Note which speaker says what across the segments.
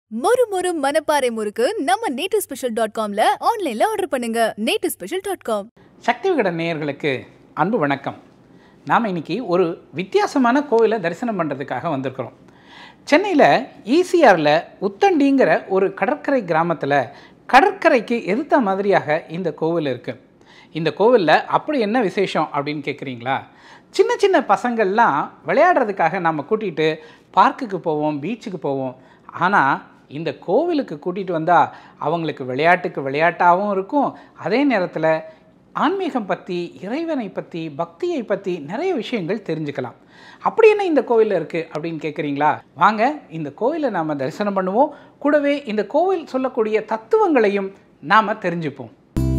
Speaker 1: மொறு மொறு மனப்பாறை முறுக்கு நம்ம நேட்டு ஸ்பெஷல் டாட் காம்ல ஆன்லைன்ல ஆர்டர் பண்ணுங்க நேட்டு special dot com
Speaker 2: Sakthi Vikatan நேயர்களுக்கு அன்பு வணக்கம் நாம் இன்னைக்கு ஒரு வித்தியாசமான கோவிலை தரிசனம் பண்ணுறதுக்காக வந்திருக்கிறோம் சென்னையில் ஈசிஆரில் உத்தண்டிங்கிற ஒரு கடற்கரை கிராமத்தில் கடற்கரைக்கு எதிர்த்த மாதிரியாக இந்த கோவில் இருக்குது இந்த கோவிலில் அப்படி என்ன விசேஷம் அப்படின்னு கேட்குறீங்களா சின்ன சின்ன பசங்கள்லாம் விளையாடுறதுக்காக நம்ம கூட்டிகிட்டு பார்க்குக்கு போவோம் பீச்சுக்கு போவோம் ஆனால் இந்த கோவிலுக்கு கூட்டிகிட்டு வந்தால் அவங்களுக்கு விளையாட்டுக்கு விளையாட்டாகவும் இருக்கும் அதே நேரத்தில் ஆன்மீகம் பற்றி இறைவனை பற்றி பக்தியை பற்றி நிறைய விஷயங்கள் தெரிஞ்சுக்கலாம் அப்படி என்ன இந்த கோவிலில் இருக்குது அப்படின்னு கேட்குறீங்களா வாங்க இந்த கோவிலை நாம் தரிசனம் பண்ணுவோம் கூடவே இந்த கோவில் சொல்லக்கூடிய தத்துவங்களையும் நாம் தெரிஞ்சுப்போம்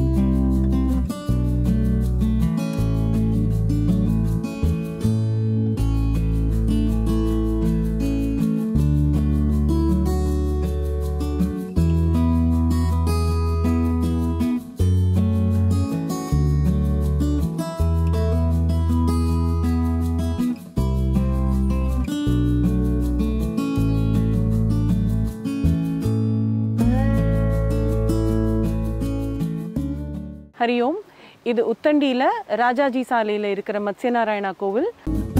Speaker 3: ஹரி ஓம் இது உத்தண்டியில் ராஜாஜி சாலையில் இருக்கிற மத்ஸ்யநாராயணா கோவில்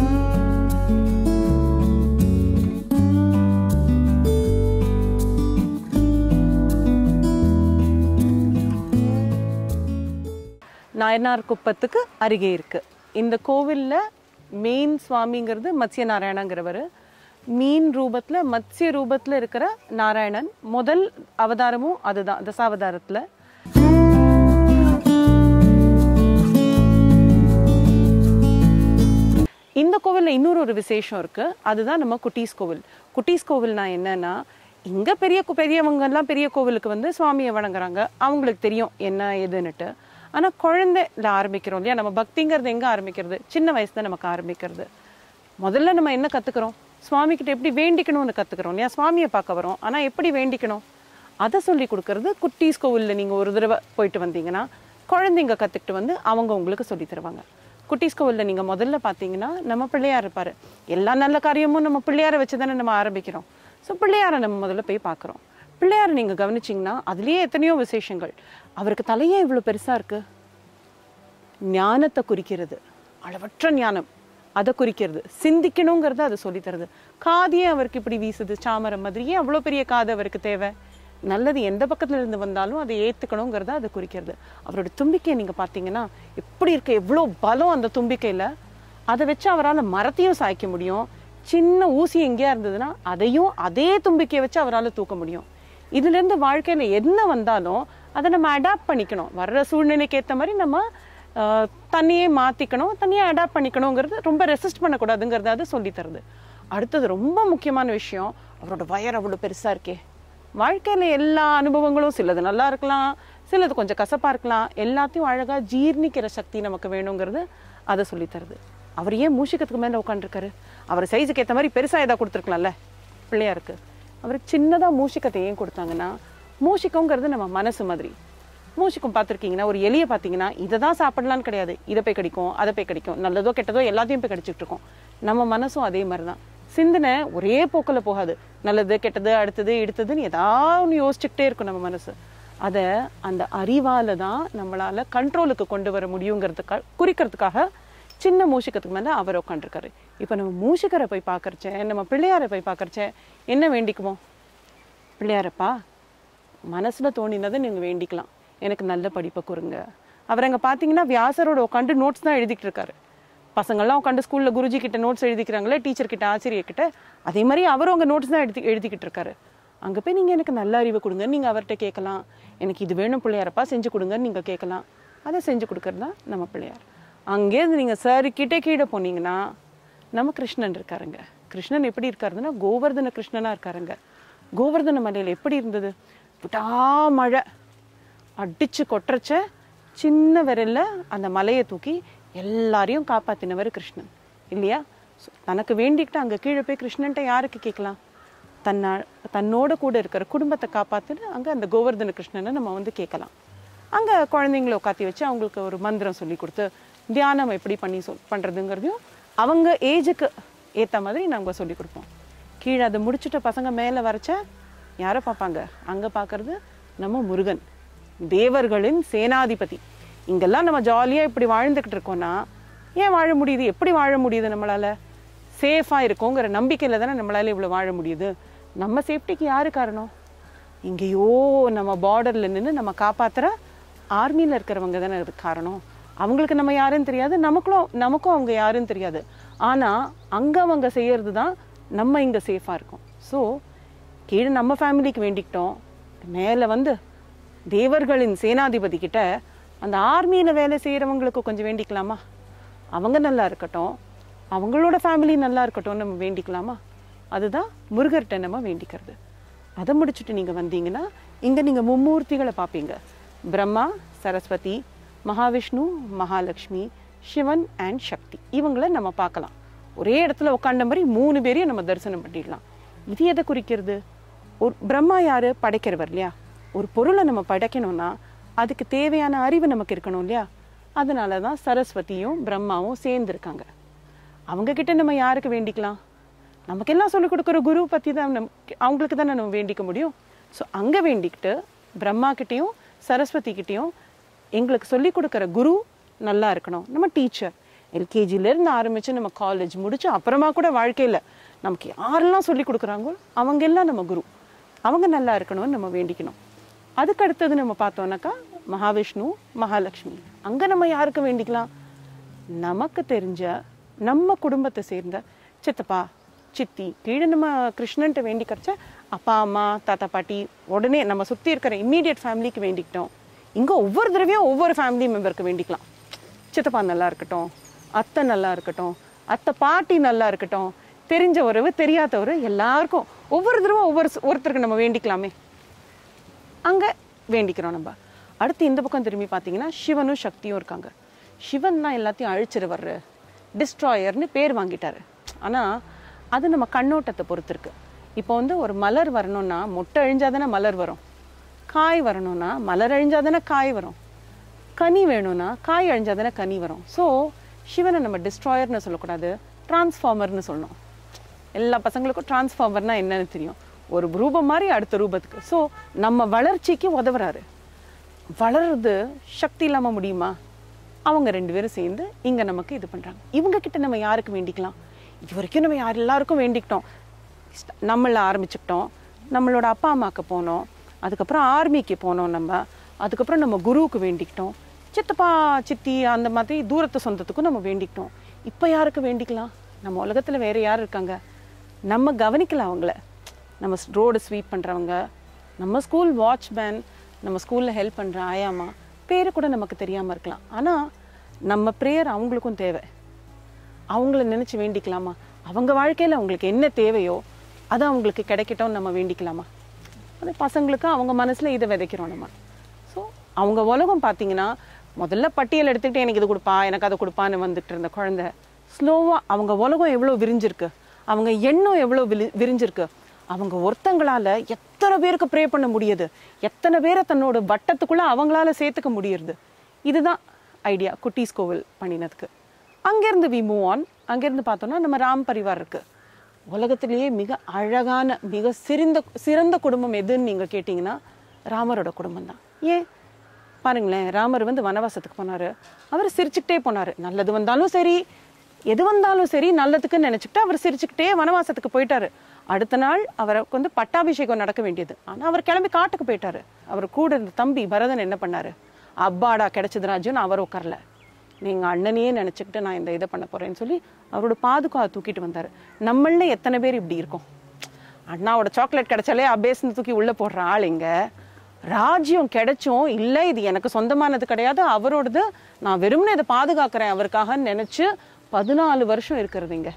Speaker 3: நாயனார் குப்பத்துக்கு அருகே இருக்கு இந்த கோவிலில் மெயின் சுவாமிங்கிறது மத்ஸ்ய நாராயணங்கிறவர் மீன் ரூபத்தில் மத்ஸ்ய ரூபத்தில் இருக்கிற நாராயணன் முதல் அவதாரமும் அதுதான் தசாவதாரத்தில் இந்த கோவிலில் இன்னொரு ஒரு விசேஷம் இருக்கு அதுதான் நம்ம குட்டீஸ் கோவில் குட்டீஸ் கோவில்னா என்னன்னா இங்க பெரிய கு- பெரியவங்க எல்லாம் பெரிய கோவிலுக்கு வந்து சுவாமியை வணங்குறாங்க அவங்களுக்கு தெரியும் என்ன ஏதுன்னுட்டு ஆனா குழந்தைல ஆரம்பிக்கிறோம் இல்லையா நம்ம பக்திங்கிறது எங்க ஆரம்பிக்கிறது சின்ன வயசுல நமக்கு ஆரம்பிக்கிறது முதல்ல நம்ம என்ன கத்துக்கிறோம் சுவாமி கிட்ட எப்படி வேண்டிக்கணும்னு கத்துக்கிறோம் இல்லையா சுவாமியை பார்க்க வரோம் ஆனா எப்படி வேண்டிக்கணும் அதை சொல்லி கொடுக்கறது குட்டீஸ் கோவில்ல நீங்க ஒரு தடவை போயிட்டு வந்தீங்கன்னா குழந்தைங்க கத்துக்கிட்டு வந்து அவங்க உங்களுக்கு சொல்லி தருவாங்க குட்டீஸ் கோவில்ல நீங்க முதல்ல பாத்தீங்கன்னா நம்ம பிள்ளையார் இருப்பாரு எல்லா நல்ல காரியமும் நம்ம பிள்ளையாரை வச்சு தானே நம்ம ஆரம்பிக்கிறோம் ஸோ பிள்ளையாரை நம்ம முதல்ல போய் பார்க்குறோம் பிள்ளையாரை நீங்க கவனிச்சீங்கன்னா அதுலயே எத்தனையோ விசேஷங்கள் அவருக்கு தலையே இவ்வளவு பெருசா இருக்கு ஞானத்தை குறிக்கிறது அளவற்ற ஞானம் அதை குறிக்கிறது சிந்திக்கணுங்கிறத அது சொல்லித் தருது காதியே அவருக்கு இப்படி வீசுது சாமரம் மாதிரியே அவ்வளோ பெரிய காது அவருக்கு தேவை நல்லது எந்த பக்கத்துல இருந்து வந்தாலும் அதை ஏத்துக்கணுங்கிறத அது குறிக்கிறது அவரோட தும்பிக்கையை நீங்க பார்த்தீங்கன்னா எப்படி இருக்கு எவ்வளோ பலம் அந்த தும்பிக்கையில அதை வச்சு அவரால் மரத்தையும் சாய்க்க முடியும் சின்ன ஊசி எங்கேயா இருந்ததுன்னா அதையும் அதே தும்பிக்கையை வச்சு அவரால் தூக்க முடியும் இதுல இருந்து வாழ்க்கையில என்ன வந்தாலும் அதை நம்ம அடாப்ட் பண்ணிக்கணும் வர்ற சூழ்நிலைக்கு ஏத்த மாதிரி நம்ம ஆஹ், தண்ணியே மாத்திக்கணும் தண்ணியை அடாப்ட் பண்ணிக்கணுங்கிறது ரொம்ப ரெசிஸ்ட் பண்ணக்கூடாதுங்கிறத அது சொல்லி தருது அடுத்தது ரொம்ப முக்கியமான விஷயம் அவரோட வயர் அவ்வளவு பெருசா இருக்கே வாழ்க்கையில எல்லா அனுபவங்களும் சிலது நல்லா இருக்கலாம் சிலது கொஞ்சம் கசப்பா இருக்கலாம் எல்லாத்தையும் அழகா ஜீர்ணிக்கிற சக்தி நமக்கு வேணுங்கிறது அதை சொல்லி தருது அவர் ஏன் மூஷிக்கத்துக்கு மேல உட்காந்துருக்காரு அவர் சைஸுக்கு ஏத்த மாதிரி பெருசா ஏதா கொடுத்துருக்கலாம்ல பிள்ளையாருக்கு அவருக்கு சின்னதா மூஷிக்கத்தை ஏன் கொடுத்தாங்கன்னா மூஷிக்கங்கிறது நம்ம மனசு மாதிரி மூஷிக்கம் பார்த்துருக்கீங்கன்னா ஒரு எலியை பார்த்தீங்கன்னா இதை தான் சாப்பிடலான்னு கிடையாது இதை போய் கடிக்கும் அதை போய் கடிக்கும் நல்லதோ கெட்டதோ எல்லாத்தையும் போய் கடிச்சிட்டு இருக்கோம் நம்ம மனசும் அதே மாதிரி தான் சிந்தனை ஒரே போக்கில் போகாது நல்லது கெட்டது அடுத்தது எடுத்ததுன்னு ஏதாவது ஒன்று யோசிச்சுக்கிட்டே இருக்கும் நம்ம மனசு அதை அந்த அறிவால தான் நம்மளால கண்ட்ரோலுக்கு கொண்டு வர முடியுங்கிறதுக்காக குறிக்கிறதுக்காக சின்ன மூஷிக்கத்துக்கு மேலே அவர் உட்காந்துருக்காரு இப்போ நம்ம மூஷிக்கரை போய் பார்க்கறச்ச நம்ம பிள்ளையாரை போய் பார்க்கறச்ச என்ன வேண்டிக்குமோ பிள்ளையாரப்பா மனசுல தோணினதை நீங்க வேண்டிக்கலாம் எனக்கு நல்ல படிப்பை கொடுங்க அவர் அங்க பாத்தீங்கன்னா வியாசரோட உட்காந்து நோட்ஸ் தான் எழுதிட்டு இருக்காரு பசங்கள்லாம் உட்காந்து ஸ்கூல்ல குருஜி கிட்ட நோட்ஸ் எழுதிக்கிறாங்களே டீச்சர் கிட்ட ஆசிரியர் கிட்ட அதே மாதிரி அவரும் அங்க நோட்ஸ் தான் எழுதி எழுதிக்கிட்டு இருக்காரு அங்க போய் நீங்க எனக்கு நல்ல அறிவு கொடுங்க நீங்க அவர்கிட்ட கேட்கலாம் எனக்கு இது வேணும் பிள்ளையாரப்பா செஞ்சு கொடுங்கன்னு நீங்க கேட்கலாம் அதை செஞ்சு கொடுக்கறது தான் நம்ம பிள்ளையார் அங்கேருந்து நீங்க சார் கிட்ட கீழே போனீங்கன்னா நம்ம கிருஷ்ணன் இருக்காருங்க கிருஷ்ணன் எப்படி இருக்காருன்னா கோவர்தன கிருஷ்ணனா இருக்காருங்க கோவர்தன மலையில எப்படி இருந்தது விட்டா மழை அடிச்சு கொட்டுறச்ச சின்ன விரல்ல அந்த மலையை தூக்கி எல்லாரையும் காப்பாத்தினவர் கிருஷ்ணன் இல்லையா So, தனக்கு வேண்டிக்கிட்டு அங்க கீழே போய் கிருஷ்ணன்ட்ட யாருக்கு கேட்கலாம் தன்னா தன்னோட கூட இருக்கிற குடும்பத்தை காப்பாத்துன்னு அங்க அந்த கோவர்தன கிருஷ்ணனை நம்ம வந்து கேட்கலாம் அங்க குழந்தைங்களை உட்காத்தி வச்சு அவங்களுக்கு ஒரு மந்திரம் சொல்லி கொடுத்து தியானம் எப்படி பண்ணி சொல் பண்றதுங்கிறதையும் அவங்க ஏஜுக்கு ஏத்த மாதிரி நாங்க சொல்லி கொடுப்போம் கீழே அதை முடிச்சுட்டு பசங்க மேல வரைச்ச யாரை பார்ப்பாங்க அங்கே பார்க்கறது நம்ம முருகன் தேவர்களின் சேனாதிபதி இங்கெல்லாம் நம்ம ஜாலியாக இப்படி வாழ்ந்துக்கிட்டு இருக்கோம்னா ஏன் வாழ முடியுது எப்படி வாழ முடியுது நம்மளால சேஃபாக இருக்கோங்கிற நம்பிக்கையில் தானே நம்மளால இவ்வளோ வாழ முடியுது நம்ம சேஃப்டிக்கு யாரு காரணம் எங்கேயோ நம்ம பார்டரில் நின்று நம்ம காப்பாத்துற ஆர்மியில் இருக்கிறவங்க தானே அதுக்கு காரணம் அவங்களுக்கு நம்ம யாருன்னு தெரியாது நமக்குள்ள நமக்கும் அவங்க யாருன்னு தெரியாது ஆனால் அங்கே அவங்க செய்யறது தான் நம்ம இங்கே சேஃபாக இருக்கோம் ஸோ கீழே நம்ம ஃபேமிலிக்கு வேண்டிக்கிட்டோம் மேலே வந்து தேவர்களின் சேனாதிபதி கிட்ட அந்த ஆர்மியில் வேலை செய்கிறவங்களுக்கு கொஞ்சம் வேண்டிக்கலாமா அவங்க நல்லா இருக்கட்டும் அவங்களோட ஃபேமிலி நல்லா இருக்கட்டும் நம்ம வேண்டிக்கலாமா அதுதான் முருகர்கிட்ட நம்ம வேண்டிக்கிறது அதை முடிச்சுட்டு நீங்கள் வந்தீங்கன்னா இங்கே நீங்கள் மும்மூர்த்திகளை பார்ப்பீங்க பிரம்மா சரஸ்வதி மகாவிஷ்ணு மகாலட்சுமி சிவன் அண்ட் சக்தி இவங்கள நம்ம பார்க்கலாம் ஒரே இடத்துல உட்காந்த மாதிரி மூணு பேரையும் நம்ம தரிசனம் பண்ணிடலாம் இது எதை குறிக்கிறது ஒரு பிரம்மா யாரு படைக்கிறவர் இல்லையா ஒரு பொருளை நம்ம படைக்கணும்னா அதுக்கு தேவையான அறிவு நமக்கு இருக்கணும் இல்லையா அதனால தான் சரஸ்வதியும் பிரம்மாவும் சேர்ந்துருக்காங்க அவங்க கிட்ட நம்ம யாருக்கு வேண்டிக்கலாம் நமக்கெல்லாம் சொல்லிக் கொடுக்குற குரு பற்றி தான் நம் அவங்களுக்கு தானே நம்ம வேண்டிக்க முடியும் ஸோ அங்கே வேண்டிக்கிட்டு பிரம்மா கிட்டேயும் சரஸ்வதி கிட்டேயும் எங்களுக்கு சொல்லிக் கொடுக்குற குரு நல்லா இருக்கணும் நம்ம டீச்சர் எல்கேஜிலேருந்து ஆரம்பித்து நம்ம காலேஜ் முடிச்சு அப்புறமா கூட வாழ்க்கையில் நமக்கு யாரெல்லாம் சொல்லிக் கொடுக்குறாங்களோ அவங்க எல்லாம் நம்ம குரு அவங்க நல்லா இருக்கணும்னு நம்ம வேண்டிக்கணும் அதுக்கு அடுத்தது நம்ம பார்த்தோம்னாக்கா மகாவிஷ்ணு மகாலட்சுமி அங்கே நம்ம யாருக்கு வேண்டிக்கலாம் நமக்கு தெரிஞ்ச நம்ம குடும்பத்தை சேர்ந்த சித்தப்பா சித்தி கீழே நம்ம கிருஷ்ணன்ட்ட வேண்டிக்கிறச்ச அப்பா அம்மா தாத்தா பாட்டி உடனே நம்ம சுற்றி இருக்கிற இம்மீடியட் ஃபேமிலிக்கு வேண்டிக்கிட்டோம் இங்கே ஒவ்வொரு தடவையும் ஒவ்வொரு ஃபேமிலி மெம்பருக்கு வேண்டிக்கலாம் சித்தப்பா நல்லா இருக்கட்டும் அத்தை நல்லா இருக்கட்டும் அத்தை பாட்டி நல்லா இருக்கட்டும் தெரிஞ்ச உறவு தெரியாதவர் எல்லாருக்கும் ஒவ்வொரு தடவை ஒவ்வொரு ஒருத்தருக்கு நம்ம வேண்டிக்கலாமே அங்கே வேண்டிக்கிறோம் நம்ம அடுத்து இந்த பக்கம் திரும்பி பார்த்தீங்கன்னா சிவனும் சக்தியும் இருக்காங்க சிவன் தான் எல்லாத்தையும் அழிச்சிட்டு வர்ற டிஸ்ட்ராயர்னு பேர் வாங்கிட்டாரு ஆனால் அது நம்ம கண்ணோட்டத்தை பொறுத்து இருக்கு இப்போ வந்து ஒரு மலர் வரணும்னா மொட்டை அழிஞ்சாதானே மலர் வரும் காய் வரணும்னா மலர் அழிஞ்சாதானே காய் வரும் கனி வேணும்னா காய் அழிஞ்சாதானே கனி வரும் ஸோ சிவனை நம்ம டிஸ்ட்ராயர்னு சொல்லக்கூடாது டிரான்ஸ்ஃபார்மர்னு சொல்லணும் எல்லா பசங்களுக்கும் டிரான்ஸ்ஃபார்மர்னா என்னன்னு தெரியும் ஒரு ரூபம் மாதிரி அடுத்த ரூபத்துக்கு ஸோ நம்ம வளர்ச்சிக்கு உதவுறாரு வளருது சக்தி இல்லாமல் முடியுமா அவங்க ரெண்டு பேரும் சேர்ந்து இங்கே நமக்கு இது பண்ணுறாங்க இவங்க கிட்ட நம்ம யாருக்கு வேண்டிக்கலாம் இது வரைக்கும் நம்ம யார் எல்லாருக்கும் வேண்டிக்கிட்டோம் நம்மள ஆரம்பிச்சுக்கிட்டோம் நம்மளோட அப்பா அம்மாவுக்கு போனோம் அதுக்கப்புறம் ஆர்மிக்கு போனோம் நம்ம அதுக்கப்புறம் நம்ம குருவுக்கு வேண்டிக்கிட்டோம் சித்தப்பா சித்தி அந்த மாதிரி தூரத்து சொந்தத்துக்கும் நம்ம வேண்டிக்கிட்டோம் இப்போ யாருக்கு வேண்டிக்கலாம் நம்ம உலகத்தில் வேற யார் இருக்காங்க நம்ம கவனிக்கல அவங்கள நம்ம ரோடு ஸ்வீப் பண்ணுறவங்க நம்ம ஸ்கூல் வாட்ச்மேன் நம்ம ஸ்கூலில் ஹெல்ப் பண்ணுற ஆயாமா பேர் கூட நமக்கு தெரியாமல் இருக்கலாம் ஆனால் நம்ம ப்ரேயர் அவங்களுக்கும் தேவை அவங்கள நினச்சி வேண்டிக்கலாமா அவங்க வாழ்க்கையில் அவங்களுக்கு என்ன தேவையோ அது அவங்களுக்கு கிடைக்கட்டும் நம்ம வேண்டிக்கலாமா அது பசங்களுக்கு அவங்க மனசில் இதை விதைக்கிறோம் நம்ம ஸோ அவங்க உலகம் பார்த்தீங்கன்னா முதல்ல பட்டியல் எடுத்துக்கிட்டு எனக்கு இது கொடுப்பா எனக்கு அதை கொடுப்பான்னு வந்துட்டு இருந்த குழந்தை ஸ்லோவாக அவங்க உலகம் எவ்வளோ விரிஞ்சிருக்கு அவங்க எண்ணம் எவ்வளோ விரி விரிஞ்சிருக்கு அவங்க ஒருத்தங்களால எத்தனை பேருக்கு ப்ரே பண்ண முடியுது எத்தனை பேரை தன்னோட வட்டத்துக்குள்ள அவங்களால சேர்த்துக்க முடியுது இதுதான் ஐடியா குட்டீஸ் கோவில் பண்ணினதுக்கு அங்கேருந்து வி மூவ் ஆன் அங்கேருந்து பார்த்தோம்னா நம்ம ராம் பரிவார் இருக்கு உலகத்திலேயே மிக அழகான மிக சிறந்த சிறந்த குடும்பம் எதுன்னு நீங்கள் கேட்டிங்கன்னா ராமரோட குடும்பம் தான் ஏன் பாருங்களேன் ராமர் வந்து வனவாசத்துக்கு போனார் அவர் சிரிச்சுக்கிட்டே போனார் நல்லது வந்தாலும் சரி எது வந்தாலும் சரி நல்லதுக்குன்னு நினச்சிக்கிட்டு அவர் சிரிச்சுக்கிட்டே வனவாசத்துக்கு போயிட்டாரு அடுத்த நாள் அவருக்கு வந்து பட்டாபிஷேகம் நடக்க வேண்டியது ஆனால் அவர் கிளம்பி காட்டுக்கு போயிட்டாரு அவர் கூட இருந்த தம்பி பரதன் என்ன பண்ணாரு அப்பாடா கிடைச்சது ராஜுன்னு அவர் உட்காரல நீங்கள் அண்ணனையே நினச்சிக்கிட்டு நான் இந்த இதை பண்ண போகிறேன்னு சொல்லி அவரோட பாதுகாவை தூக்கிட்டு வந்தார் நம்மள எத்தனை பேர் இப்படி இருக்கோம் அண்ணாவோட சாக்லேட் கிடைச்சாலே அபேஸ்னு தூக்கி உள்ளே போடுற ஆள் இங்க ராஜ்யம் கிடைச்சும் இல்லை இது எனக்கு சொந்தமானது கிடையாது அவரோடது நான் வெறுமனே இதை பாதுகாக்கிறேன் அவருக்காகன்னு நினச்சி பதினாலு வருஷம் இருக்கிறது இங்க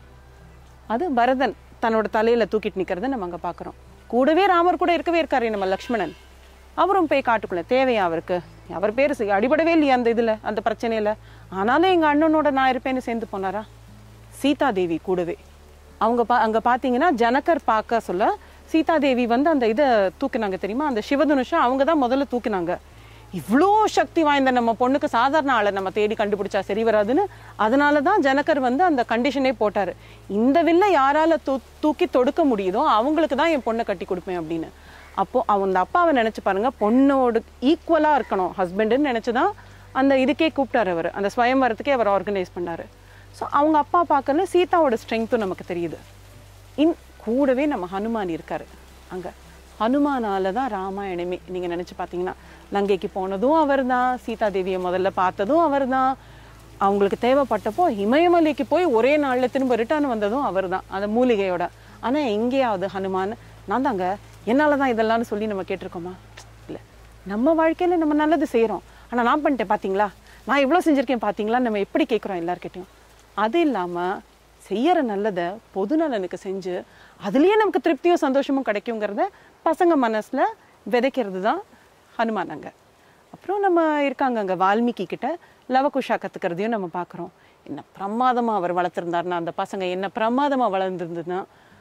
Speaker 3: அது பரதன் தன்னோட தலையில தூக்கிட்டு நிக்கிறத நம்ம அங்க பார்க்குறோம் கூடவே ராமர் கூட இருக்கவே இருக்காரு நம்ம லக்ஷ்மணன் அவரும் போய் காட்டுக்குள்ள தேவையா அவருக்கு அவர் பேர் சி- அடிபடவே இல்லையா அந்த இதுல அந்த பிரச்சனையில ஆனாலும் எங்க அண்ணனோட நான் இருப்பேன்னு சேர்ந்து போனாரா சீதா தேவி கூடவே அவங்க பா அங்க பாத்தீங்கன்னா ஜனகர் பார்க்க சொல்ல சீதா தேவி வந்து அந்த இதை தூக்குனாங்க தெரியுமா அந்த சிவதனுஷம் அவங்க தான் முதல்ல தூக்குனாங்க இவ்வளோ சக்தி வாய்ந்த நம்ம பொண்ணுக்கு சாதாரண ஆளை நம்ம தேடி கண்டுபிடிச்சா சரி வராதுன்னு அதனால தான் ஜனகர் வந்து அந்த கண்டிஷனே போட்டார் இந்த வில்லை யாரால தூ தூக்கி தொடுக்க முடியுதோ அவங்களுக்கு தான் என் பொண்ணை கட்டி கொடுப்பேன் அப்படின்னு அப்போ அவங்க அப்பாவை நினைச்சு பாருங்க பொண்ணோடு ஈக்குவலாக இருக்கணும் ஹஸ்பண்டுன்னு நினச்சி தான் அந்த இதுக்கே கூப்பிட்டாரு அவர் அந்த ஸ்வயம்வரத்துக்கே அவர் ஆர்கனைஸ் பண்ணாரு ஸோ அவங்க அப்பா பார்க்கல சீதாவோட ஸ்ட்ரென்த்தும் நமக்கு தெரியுது இன் கூடவே நம்ம ஹனுமான் இருக்காரு அங்க ஹனுமானால தான் ராமாயணமே நீங்க நினைச்சு பார்த்தீங்கன்னா லங்கைக்கு போனதும் அவர் தான் சீதா தேவியை முதல்ல பார்த்ததும் அவர் தான் அவங்களுக்கு தேவைப்பட்டப்போ இமயமலைக்கு போய் ஒரே நாள்ல திரும்ப ரிட்டர்ன் வந்ததும் அவர் தான் அந்த மூலிகையோட ஆனா எங்கேயாவது ஹனுமான் நான் தாங்க என்னால தான் இதெல்லாம்னு சொல்லி நம்ம கேட்டிருக்கோமா இல்ல நம்ம வாழ்க்கையில நம்ம நல்லது செய்றோம் ஆனா நான் பண்ணிட்டேன் பாத்தீங்களா நான் இவ்வளவு செஞ்சிருக்கேன் பாத்தீங்களா நம்ம எப்படி கேட்குறோம் எல்லார்கிட்டயும் அது இல்லாம செய்யற நல்லதை பொது நலனுக்கு செஞ்சு அதுலயே நமக்கு திருப்தியும் சந்தோஷமும் கிடைக்குங்கிறத பசங்க மனசுல விதைக்கிறது தான் ஹனுமான் அங்க அப்புறம் நம்ம இருக்காங்க அங்க வால்மீகி கிட்ட லவகுஷா கத்துக்கிறதையும் நம்ம பார்க்குறோம் என்ன பிரமாதமா அவர் வளர்த்துருந்தாருன்னா அந்த பசங்க என்ன பிரமாதமா வளர்ந்துருந்ததுன்னா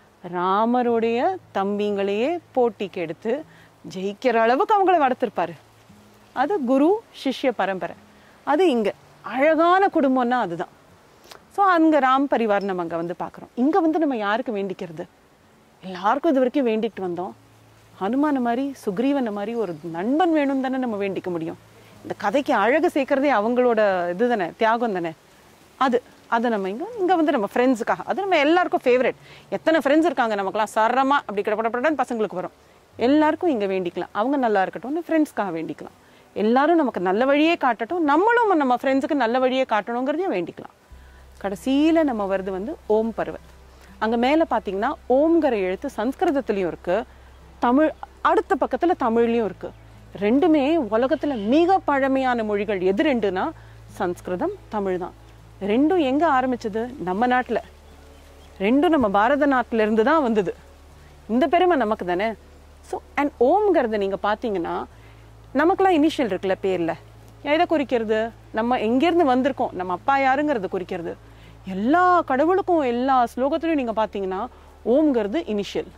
Speaker 3: ராமருடைய தம்பிங்களையே போட்டிக்கு எடுத்து ஜெயிக்கிற அளவுக்கு அவங்கள வளர்த்துருப்பாரு அது குரு சிஷ்ய பரம்பரை அது இங்க அழகான குடும்பம்னா அதுதான் ஸோ அங்க ராம் பரிவார் நம்ம அங்க வந்து பார்க்குறோம் இங்க வந்து நம்ம யாருக்கு வேண்டிக்கிறது எல்லாருக்கும் இது வரைக்கும் வேண்டிட்டு வந்தோம் ஹனுமான மாதிரி சுக்ரீவனை மாதிரி ஒரு நண்பன் வேணும் தானே நம்ம வேண்டிக்க முடியும் இந்த கதைக்கு அழகு சேர்க்கறதே அவங்களோட இது தானே தியாகம் தானே அது அதை நம்ம இங்க இங்க வந்து நம்ம ஃப்ரெண்ட்ஸுக்காக அது நம்ம எல்லாருக்கும் ஃபேவரட் எத்தனை ஃப்ரெண்ட்ஸ் இருக்காங்க நமக்குலாம் சரமா அப்படி கிடப்படப்படன்னு பசங்களுக்கு வரும் எல்லாருக்கும் இங்க வேண்டிக்கலாம் அவங்க நல்லா இருக்கட்டும்னு ஃப்ரெண்ட்ஸ்க்காக வேண்டிக்கலாம் எல்லாரும் நமக்கு நல்ல வழியே காட்டட்டும் நம்மளும் நம்ம ஃப்ரெண்ட்ஸுக்கு நல்ல வழியே காட்டணுங்கிறதையும் வேண்டிக்கலாம் கடைசியில நம்ம வருது வந்து ஓம் பருவத் அங்க மேல பாத்தீங்கன்னா ஓம்ங்கிற எழுத்து சம்ஸ்கிருதத்துலயும் இருக்கு தமிழ் அடுத்த பக்கத்துல தமிழ்லயும் இருக்கு ரெண்டுமே உலகத்துல மிக பழமையான மொழிகள் எது ரெண்டுனா சம்ஸ்கிருதம் தமிழ் தான் ரெண்டும் எங்க ஆரம்பிச்சது நம்ம நாட்டுல ரெண்டும் நம்ம பாரத நாட்டுல இருந்து தான் வந்தது இந்த பெருமை நமக்கு தானே ஸோ அண்ட் ஓம்ங்கிறத நீங்க பார்த்தீங்கன்னா நமக்கெல்லாம் இனிஷியல் இருக்குல்ல பேர்ல எதை குறிக்கிறது நம்ம எங்கேருந்து வந்திருக்கோம் நம்ம அப்பா யாருங்கிறத குறிக்கிறது எல்லா கடவுளுக்கும் எல்லா ஸ்லோகத்திலையும் நீங்க பார்த்தீங்கன்னா ஓம்ங்கிறது இனிஷியல்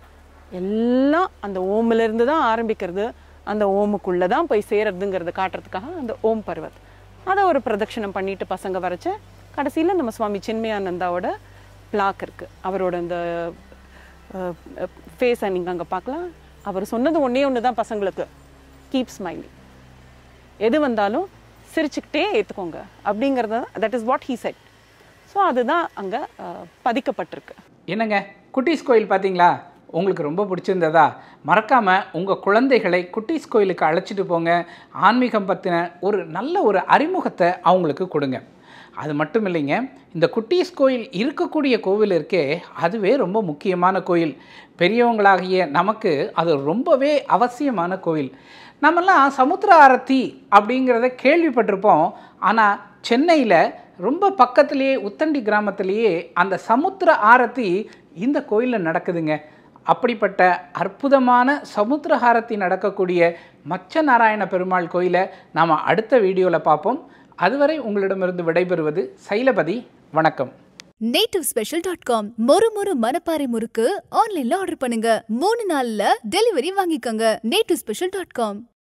Speaker 3: எல்லாம் அந்த ஓம்ல இருந்து தான் ஆரம்பிக்கிறது அந்த ஓமுக்குள்ள தான் போய் சேருறதுங்கிறத காட்டுறதுக்காக அந்த ஓம் பர்வத் அதை ஒரு பிரதட்சணம் பண்ணிட்டு பசங்க வரைச்ச கடைசியில நம்ம சுவாமி சின்மயானந்தாவோட பிளாக் இருக்கு அவரோட அந்த ஃபேஸை நீங்க அங்க பார்க்கலாம் அவர் சொன்னது ஒண்ணே ஒன்று தான் பசங்களுக்கு கீப் ஸ்மைலிங் எது வந்தாலும் சிரிச்சுக்கிட்டே ஏத்துக்கோங்க அப்படிங்கிறத that is what he said so அதுதான் அங்க அஹ், பதிக்கப்பட்டிருக்கு
Speaker 2: என்னங்க குட்டீஸ் கோயில் பார்த்தீங்களா உங்களுக்கு ரொம்ப பிடிச்சிருந்ததா மறக்காமல் உங்கள் குழந்தைகளை குட்டீஸ் கோயிலுக்கு அழைச்சிட்டு போங்க ஆன்மீகம் பற்றின ஒரு நல்ல ஒரு அறிமுகத்தை அவங்களுக்கு கொடுங்க அது மட்டும் இல்லைங்க இந்த குட்டீஸ் கோயில் இருக்கக்கூடிய கோவில் இருக்கே அதுவே ரொம்ப முக்கியமான கோயில் பெரியவங்களாகிய நமக்கு அது ரொம்பவே அவசியமான கோயில் நம்மெல்லாம் சமுத்திர ஆரத்தி அப்படிங்கிறத கேள்விப்பட்டிருப்போம் ஆனால் சென்னையில் ரொம்ப பக்கத்திலேயே உத்தண்டி கிராமத்திலேயே அந்த சமுத்திர ஆரத்தி இந்த கோயிலில் நடக்குதுங்க அப்படிப்பட்ட அற்புதமான சமுத்திர ஆரத்தி நடக்கக்கூடிய மச்ச நாராயண பெருமாள் கோயிலை நாம் அடுத்த வீடியோவில் பார்ப்போம் அதுவரை உங்களிடமிருந்து விடைபெறுவது சைலபதி வணக்கம்
Speaker 1: நேட்டிவ் ஸ்பெஷல் டாட் காம் மொறு மொறு மனப்பாறை முறுக்கு ஆன்லைன்ல ஆர்டர் பண்ணுங்க மூணு நாள்ல டெலிவரி வாங்கிக்கோங்க நேட்டிவ் ஸ்பெஷல் டாட் காம்